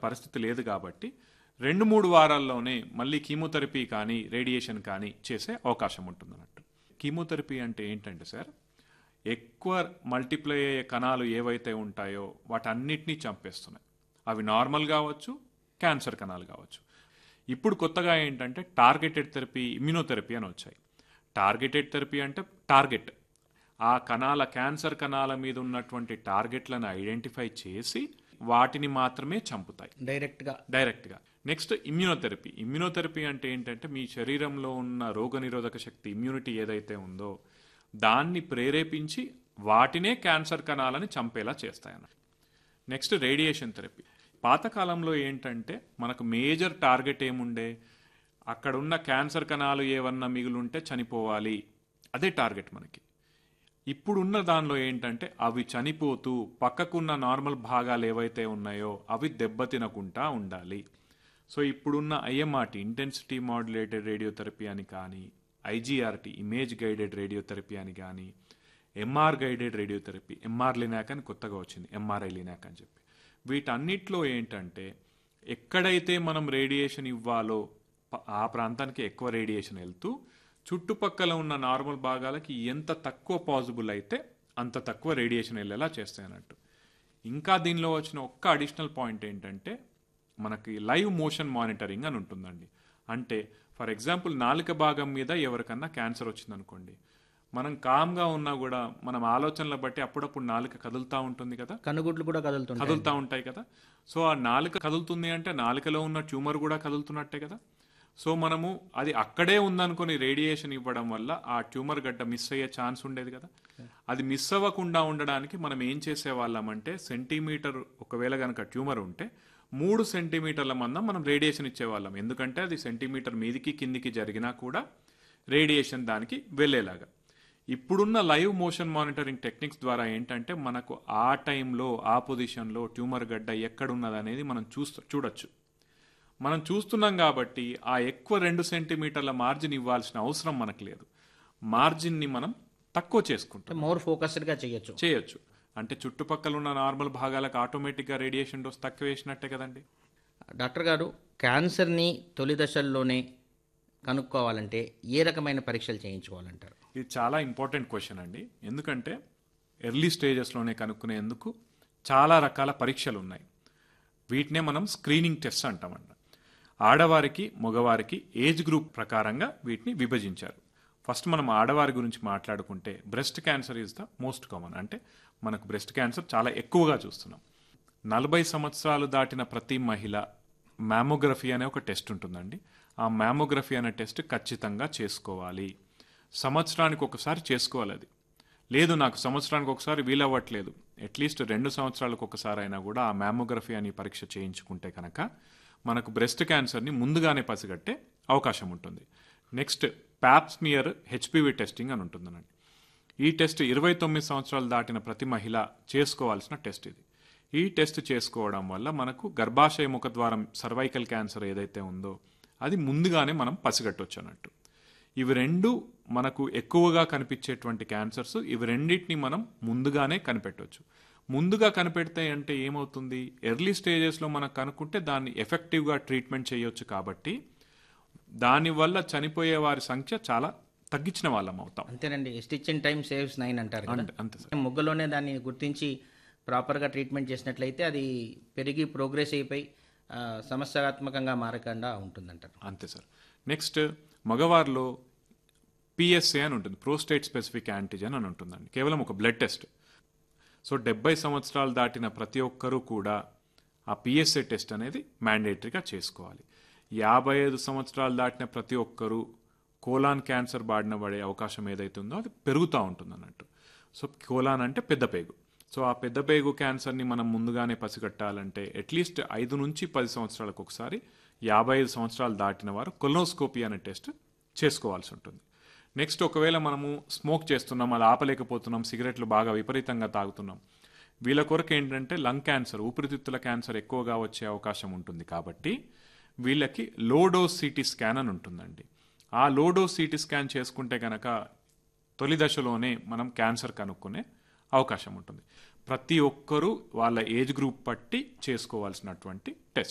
పరిస్థితి లేదు కాబట్టి రెండు మూడు వారాల్లోనే మళ్ళీ కీమోథెరపీ కానీ రేడియేషన్ కానీ చేసే అవకాశం ఉంటుంది అన్నట్టు కీమోథెరపీ అంటే ఏంటంటే సార్ ఎక్కువ మల్టిప్లై అయ్యే కణాలు ఏవైతే ఉంటాయో వాటన్నిటినీ చంపేస్తున్నాయి అవి నార్మల్ కావచ్చు క్యాన్సర్ కణాలు కావచ్చు ఇప్పుడు కొత్తగా ఏంటంటే టార్గెటెడ్ థెరపీ ఇమ్యూనోథెరపీ అని వచ్చాయి టార్గెటెడ్ థెరపీ అంటే టార్గెట్ ఆ కణాల క్యాన్సర్ కణాల మీద ఉన్నటువంటి టార్గెట్లను ఐడెంటిఫై చేసి వాటిని మాత్రమే చంపుతాయి డైరెక్ట్గా డైరెక్ట్గా నెక్స్ట్ ఇమ్యూనోథెరపీ ఇమ్యూనోథెరపీ అంటే ఏంటంటే మీ శరీరంలో ఉన్న రోగనిరోధక శక్తి ఇమ్యూనిటీ ఏదైతే ఉందో దాన్ని ప్రేరేపించి వాటినే క్యాన్సర్ కణాలని చంపేలా చేస్తాయన్నమాట నెక్స్ట్ రేడియేషన్ థెరపీ పాతకాలంలో ఏంటంటే మనకు మేజర్ టార్గెట్ ఏముండే అక్కడ ఉన్న క్యాన్సర్ కణాలు ఏమన్నా మిగులుంటే చనిపోవాలి అదే టార్గెట్ మనకి ఇప్పుడున్న దానిలో ఏంటంటే అవి చనిపోతూ పక్కకున్న నార్మల్ భాగాలు ఏవైతే ఉన్నాయో అవి దెబ్బతినకుండా ఉండాలి సో ఇప్పుడున్న ఐఎంఆర్టీ ఇంటెన్సిటీ మాడ్యులేటెడ్ రేడియోథెరపీ అని కానీ ఐజీఆర్టీ ఇమేజ్ గైడెడ్ రేడియోథెరపీ అని కానీ MR guided radiotherapy MR linac అని కొత్తగా వచ్చింది ఎంఆర్ఐ లినాక్ అని చెప్పి వీటన్నిటిలో ఏంటంటే ఎక్కడైతే మనం రేడియేషన్ ఇవ్వాలో ప- ఆ ప్రాంతానికి ఎక్కువ రేడియేషన్ వెళ్తూ చుట్టుపక్కల ఉన్న నార్మల్ భాగాలకి ఎంత తక్కువ పాసిబుల్ అయితే అంత తక్కువ రేడియేషన్ వెళ్ళేలా చేస్తాయి అన్నట్టు ఇంకా దీనిలో వచ్చిన ఒక్క అడిషనల్ పాయింట్ ఏంటంటే మనకి లైవ్ మోషన్ మానిటరింగ్ అని ఉంటుందండి అంటే ఫర్ ఎగ్జాంపుల్ నాలుక భాగం మీద ఎవరికన్నా క్యాన్సర్ వచ్చిందనుకోండి మనం కామ్గా ఉన్నా కూడా మనం ఆలోచనల బట్టి అప్పుడప్పుడు నాలుక కదులుతూ ఉంటుంది కదా కనుగుడ్లు కూడా కదులుతుంటాయి కదులుతూ ఉంటాయి కదా సో ఆ నాలుక కదులుతుంది అంటే నాలుకలో ఉన్న ట్యూమర్ కూడా కదులుతున్నట్టే కదా సో మనము అది అక్కడే ఉందనుకొని రేడియేషన్ ఇవ్వడం వల్ల ఆ ట్యూమర్ గడ్డ మిస్ అయ్యే ఛాన్స్ ఉండేది కదా అది మిస్ అవ్వకుండా ఉండడానికి మనం ఏం చేసేవాళ్ళం అంటే సెంటీమీటర్ ఒకవేళ కనుక ట్యూమర్ ఉంటే మూడు సెంటీమీటర్ల మందం మనం రేడియేషన్ ఇచ్చేవాళ్ళం ఎందుకంటే అది సెంటీమీటర్ మీదికి కిందికి జరిగినా కూడా రేడియేషన్ దానికి వెళ్ళేలాగా ఇప్పుడున్న లైవ్ మోషన్ మానిటరింగ్ టెక్నిక్స్ ద్వారా ఏంటంటే మనకు ఆ టైంలో ఆ పొజిషన్లో ట్యూమర్ గడ్డ ఎక్కడున్నది అనేది మనం చూస్తూ చూడొచ్చు మనం చూస్తున్నాం కాబట్టి ఆ ఎక్కువ రెండు సెంటీమీటర్ల మార్జిన్ ఇవ్వాల్సిన అవసరం మనకు లేదు మార్జిన్ని మనం తక్కువ చేసుకుంటాం మోర్ ఫోకస్డ్గా చేయొచ్చు చేయొచ్చు అంటే చుట్టుపక్కల ఉన్న నార్మల్ భాగాలకు ఆటోమేటిక్గా రేడియేషన్ డోస్ తక్కువ వేసినట్టే కదండి డాక్టర్ గారు క్యాన్సర్ని తొలి దశల్లోనే కనుక్కోవాలంటే ఏ రకమైన పరీక్షలు చేయించుకోవాలంటారు ఇది చాలా ఇంపార్టెంట్ క్వశ్చన్ అండి ఎందుకంటే ఎర్లీ స్టేజెస్లోనే కనుక్కునేందుకు చాలా రకాల పరీక్షలు ఉన్నాయి వీటినే మనం స్క్రీనింగ్ టెస్ట్ అంటామంట ఆడవారికి మగవారికి ఏజ్ గ్రూప్ ప్రకారంగా వీటిని విభజించారు ఫస్ట్ మనం ఆడవారి గురించి మాట్లాడుకుంటే breast cancer is the most common అంటే మనకు బ్రెస్ట్ క్యాన్సర్ చాలా ఎక్కువగా చూస్తున్నాం నలభై సంవత్సరాలు దాటిన ప్రతి మహిళ మ్యామోగ్రఫీ అనే ఒక టెస్ట్ ఉంటుందండి ఆ మ్యామోగ్రఫీ అనే టెస్ట్ ఖచ్చితంగా చేసుకోవాలి సంవత్సరానికి ఒకసారి చేసుకోవాలి అది లేదు నాకు సంవత్సరానికి ఒకసారి వీలవ్వట్లేదు అట్లీస్ట్ రెండు సంవత్సరాలకు ఒకసారి అయినా కూడా ఆ మ్యామోగ్రఫీ అని పరీక్ష చేయించుకుంటే కనుక మనకు బ్రెస్ట్ క్యాన్సర్ని ముందుగానే పసిగట్టే అవకాశం ఉంటుంది నెక్స్ట్ ప్యాప్స్మియర్ హెచ్పివి టెస్టింగ్ అని ఉంటుందనండి ఈ టెస్ట్ ఇరవై తొమ్మిది సంవత్సరాలు దాటిన ప్రతి మహిళ చేసుకోవాల్సిన టెస్ట్ ఇది ఈ టెస్ట్ చేసుకోవడం వల్ల మనకు గర్భాశయ ముఖద్వారం సర్వైకల్ క్యాన్సర్ ఏదైతే ఉందో అది ముందుగానే మనం పసిగట్టవచ్చు అన్నట్టు ఇవి రెండు మనకు ఎక్కువగా కనిపించేటువంటి క్యాన్సర్స్ ఇవి రెండింటిని మనం ముందుగానే కనిపెట్టవచ్చు ముందుగా కనిపెడితే అంటే ఏమవుతుంది ఎర్లీ స్టేజెస్లో మనం కనుక్కుంటే దాన్ని ఎఫెక్టివ్గా ట్రీట్మెంట్ చేయొచ్చు కాబట్టి దానివల్ల చనిపోయే వారి సంఖ్య చాలా తగ్గించిన వాళ్ళం అవుతాం అంతేనండి stitch in time saves nine అంటారు కదా అంతే అంతే సార్ ముగ్గులోనే దాన్ని గుర్తించి ప్రాపర్గా ట్రీట్మెంట్ చేసినట్లయితే అది పెరిగి ప్రోగ్రెస్ అయిపోయి ఆ, సమస్యాత్మకంగా మారకుండా ఉంటుందంటారు అంతే సార్ నెక్స్ట్ మగవారిలో పిఎస్ఏ అని ఉంటుంది ప్రోస్టేట్ స్పెసిఫిక్ యాంటిజెన్ అని ఉంటుందండి కేవలం ఒక బ్లడ్ టెస్ట్ సో డెబ్బై సంవత్సరాలు దాటిన ప్రతి ఒక్కరూ కూడా ఆ పిఎస్ఏ టెస్ట్ అనేది మ్యాండేటరీగా చేసుకోవాలి యాభై ఐదు సంవత్సరాలు దాటిన ప్రతి ఒక్కరూ కోలాన్ క్యాన్సర్ బారిన పడే అవకాశం ఏదైతే ఉందో అది పెరుగుతూ ఉంటుంది అన్నట్టు సో కోలాన్ అంటే పెద్ద పేగు సో ఆ పెద్ద పేగు క్యాన్సర్ని మనం ముందుగానే పసిగట్టాలంటే అట్లీస్ట్ ఐదు నుంచి పది సంవత్సరాలకు ఒకసారి యాభై ఐదు సంవత్సరాలు దాటిన వారు కొలోనోస్కోపీ అనే టెస్ట్ చేసుకోవాల్సి ఉంటుంది నెక్స్ట్ ఒకవేళ మనము స్మోక్ చేస్తున్నాం అది ఆపలేకపోతున్నాం సిగరెట్లు బాగా విపరీతంగా తాగుతున్నాం వీళ్ళ కొరకు ఏంటంటే లంగ్ క్యాన్సర్ ఊపిరితిత్తుల క్యాన్సర్ ఎక్కువగా వచ్చే అవకాశం ఉంటుంది కాబట్టి వీళ్ళకి లోడోస్ సిటీ స్కాన్ అని ఉంటుందండి ఆ లోడోస్ సిటీ స్కాన్ చేసుకుంటే కనుక తొలి దశలోనే మనం క్యాన్సర్ కనుక్కునే అవకాశం ఉంటుంది ప్రతి ఒక్కరూ వాళ్ళ ఏజ్ గ్రూప్ బట్టి చేసుకోవాల్సినటువంటి టెస్ట్